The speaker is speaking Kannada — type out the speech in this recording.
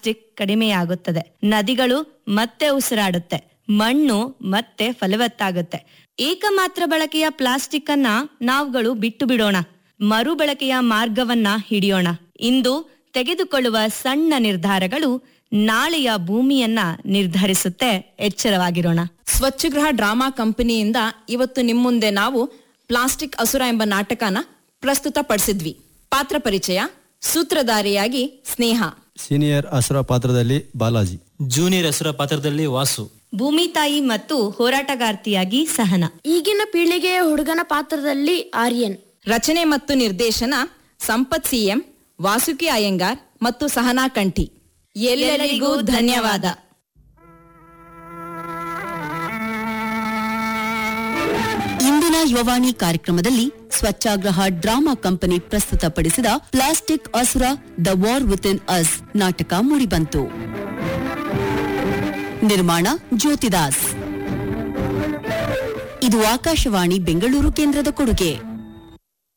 ಪ್ಲಾಸ್ಟಿಕ್ ಕಡಿಮೆಯಾಗುತ್ತದೆ ನದಿಗಳು ಮತ್ತೆ ಉಸಿರಾಡುತ್ತೆ ಮಣ್ಣು ಮತ್ತೆ ಫಲವತ್ತಾಗುತ್ತೆ ಏಕಮಾತ್ರ ಬಳಕೆಯ ಪ್ಲಾಸ್ಟಿಕ್ ಅನ್ನ ನಾವುಗಳು ಬಿಟ್ಟು ಬಿಡೋಣ ಮರುಬಳಕೆಯ ಮಾರ್ಗವನ್ನ ಹಿಡಿಯೋಣ ಇಂದು ತೆಗೆದುಕೊಳ್ಳುವ ಸಣ್ಣ ನಿರ್ಧಾರಗಳು ನಾಳೆಯ ಭೂಮಿಯನ್ನ ನಿರ್ಧರಿಸುತ್ತೆ ಎಚ್ಚರವಾಗಿರೋಣ ಸ್ವಚ್ಛಗೃಹ ಡ್ರಾಮಾ ಕಂಪನಿಯಿಂದ ಇವತ್ತು ನಿಮ್ಮ ಮುಂದೆ ನಾವು ಪ್ಲಾಸ್ಟಿಕ್ ಅಸುರ ಎಂಬ ನಾಟಕನ ಪ್ರಸ್ತುತಪಡಿಸಿದ್ವಿ ಪಾತ್ರ ಪರಿಚಯ ಸೂತ್ರಧಾರಿಯಾಗಿ ಸ್ನೇಹ ಸೀನಿಯರ್ ಅಸುರ ಪಾತ್ರದಲ್ಲಿ ಬಾಲಾಜಿ ಜೂನಿಯರ್ ಹೆಸರ ಪಾತ್ರದಲ್ಲಿ ವಾಸು ಭೂಮಿ ತಾಯಿ ಮತ್ತು ಹೋರಾಟಗಾರ್ತಿಯಾಗಿ ಸಹನ ಈಗಿನ ಪೀಳಿಗೆಯ ಹುಡುಗನ ಪಾತ್ರದಲ್ಲಿ ಆರ್ಯನ್ ರಚನೆ ಮತ್ತು ನಿರ್ದೇಶನ ಸಂಪತ್ ಸಿಎಂ ವಾಸುಕಿ ಅಯ್ಯಂಗಾರ್ ಮತ್ತು ಸಹನಾ ಕಂಠಿ ಎಲ್ಲರಿಗೂ ಧನ್ಯವಾದ ಇಂದಿನ ಯುವವಾಣಿ ಕಾರ್ಯಕ್ರಮದಲ್ಲಿ ಸ್ವಚ್ಛಾಗ್ರಹ ಡ್ರಾಮಾ ಕಂಪನಿ ಪ್ರಸ್ತುತಪಡಿಸಿದ plastic Asura the war within us ನಾಟಕ ಮೂಡಿಬಂತು ನಿರ್ಮಾಣ ಜ್ಯೋತಿದಾಸ್ ಇದು ಆಕಾಶವಾಣಿ ಬೆಂಗಳೂರು ಕೇಂದ್ರದ ಕೊಡುಗೆ